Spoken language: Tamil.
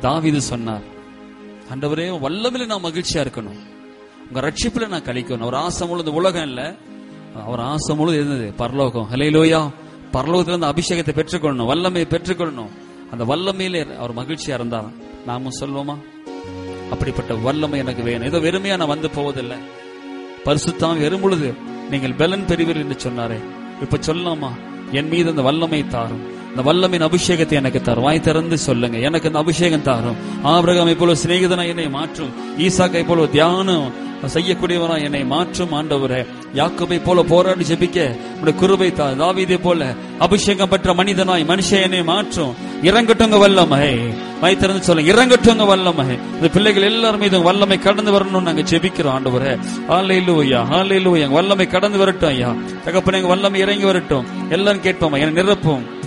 தாவீது சொன்னார் ஆண்டவரே வல்லமில்ல நான் மகிழ்ச்சியா இருக்கணும் உங்க ரட்சிப்புல நான் கழிக்கணும் அவர் ஆசை முழுது உலகம் இல்ல அவர் ஆசை முழுது இருந்தது பரலோகம் ஹலையிலோயா பரலோகத்துல இருந்து அபிஷேகத்தை பெற்றுக்கொள்ளணும் வல்லமையை பெற்றுக்கொள்ளணும் அந்த வல்லமையிலே அவர் மகிழ்ச்சியா இருந்தார் நாமும் சொல்வோமா அப்படிப்பட்ட வல்லமை எனக்கு வேணும் ஏதோ வெறுமையா நான் வந்து போவதில்லை பரிசுத்தாம் வரும் பொழுது நீங்கள் பலன் பெறுவீர்கள் என்று சொன்னாரே இப்ப சொல்லலாமா என் மீது அந்த வல்லமை தாரும் இந்த வல்லமையின் அபிஷேகத்தை எனக்கு தாரும் வாய் திறந்து சொல்லுங்க எனக்கு அந்த அபிஷேகம் தாரும் ஆபிரகாமை போல சிநேகிதனா என்னை மாற்றும் ஈசாக்கை போல தியானம் செய்யக்கூடியவனா என்னை மாற்றும் ஆண்டவரே யாக்கோபை போல போராடி ஜெபிக்க உடைய குருவை தா தாவீதை போல அபிஷேகம் பெற்ற மனிதனாய் மனுஷன் என்னை மாற்றும் இறங்கட்டுங்க வல்லமை வாய் திறந்து சொல்லுங்க இறங்கட்டுங்க வல்லமை இந்த பிள்ளைகள் எல்லாரும் மீது வல்லமை கடந்து வரணும்னு நாங்க ஜெபிக்கிறோம் ஆண்டவரே ஹalleluya ஹalleluya வல்லமை கடந்து வரட்டும் ஐயா தகப்பனே எங்க வல்லமை இறங்கி வரட்டும் எல்லாரும் கேட்போம் என்னை நிரப்பும்